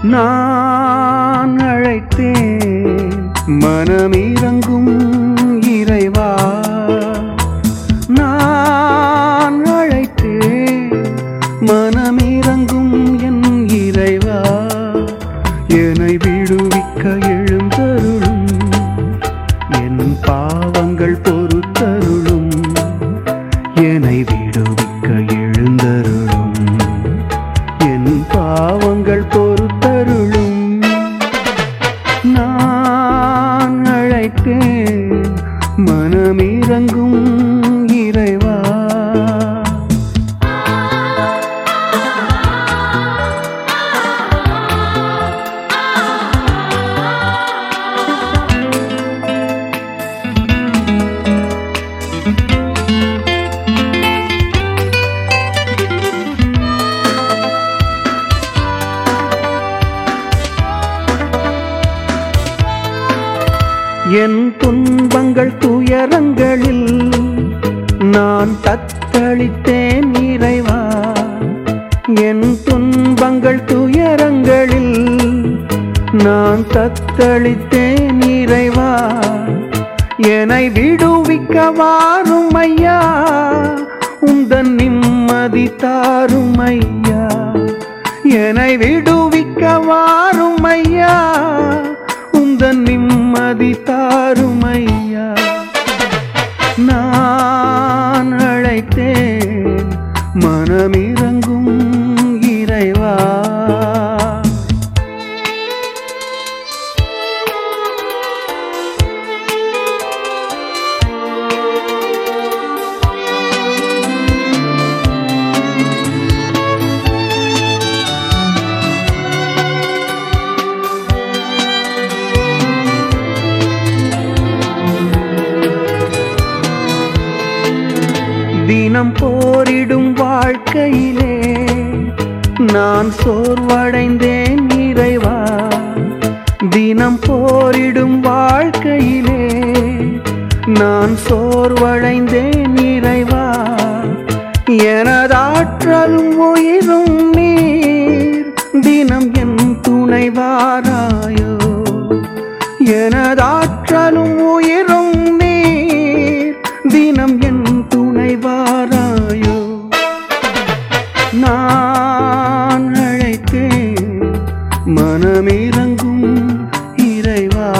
நான் அழைத்தேன் மனமிரங்கும் இறைவா நான் அழைத்தேன் மனமிரங்கும் என் இறைவா என்னை விடுவிக்க எழுந்தருளும் என் பாவங்கள் பொறுத்தருளும் என்னை விடுவிக்க எழுந்தருளும் என் பாவங்கள் பொறுத்தருளும் நான் அழைத்தேன் மனமிரங்கும் இறைவா என் துன்பங்கள் துயரங்களில் நான் தத்தளித்தேன் இறைவா என் துன்பங்கள் துயரங்களில் நான் தத்தளித்தேன் இறைவா என்னை விடுவிக்க வாரும் ஐயா உந்தன் நிம்மதி தாரும் ஐயா என்னை விடுவிக்க வாரும் ஐயா உந்தன் நிம்மதி தாரும் ஐயா நான் அழைத்தேன் மனமிரங்கும் இறைவா தினம் போரிடும் வாழ்க்கையிலே நான் சோர்வடைந்தேன் இறைவா தினம் போரிடும் வாழ்க்கையிலே நான் சோர்வடைந்தேன் இறைவா எனதாற்றலும் உயிரும் நீர் தினம் என் துணைவாராயோ எனதாற்றலும் உயிரும் நீர் தினம் என் துணைவாராயோ நான் அழைத்தேன் மனமிரங்கும் இறைவா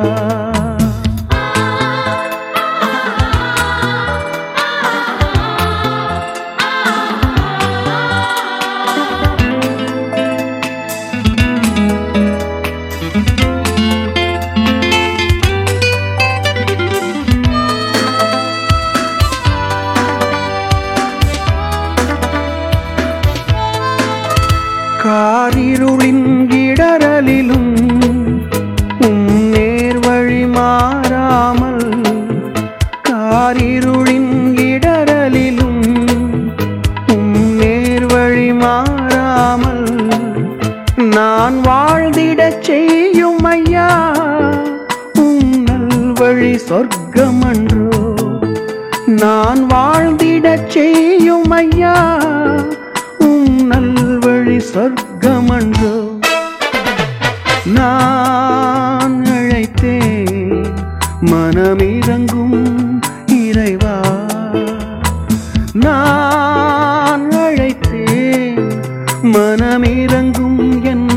காரிருளின் இடரலிலும் உம் நேர்வழி மாறாமல் காரிருளின் இடரலிலும் உம் நேர்வழி மாறாமல் நான் வாழ்ந்திடச் செய்யும் ஐயா உம் நல்வழி சொர்க்கமன்றோ நான் வாழ்ந்திடச் செய்யும் ஐயா உம் நல்வழி சொர்க்கமன்றோ நான் அழைத்தேன் மனமிரங்கும் இறைவா நான் அழைத்தேன் மனமிரங்கும் என்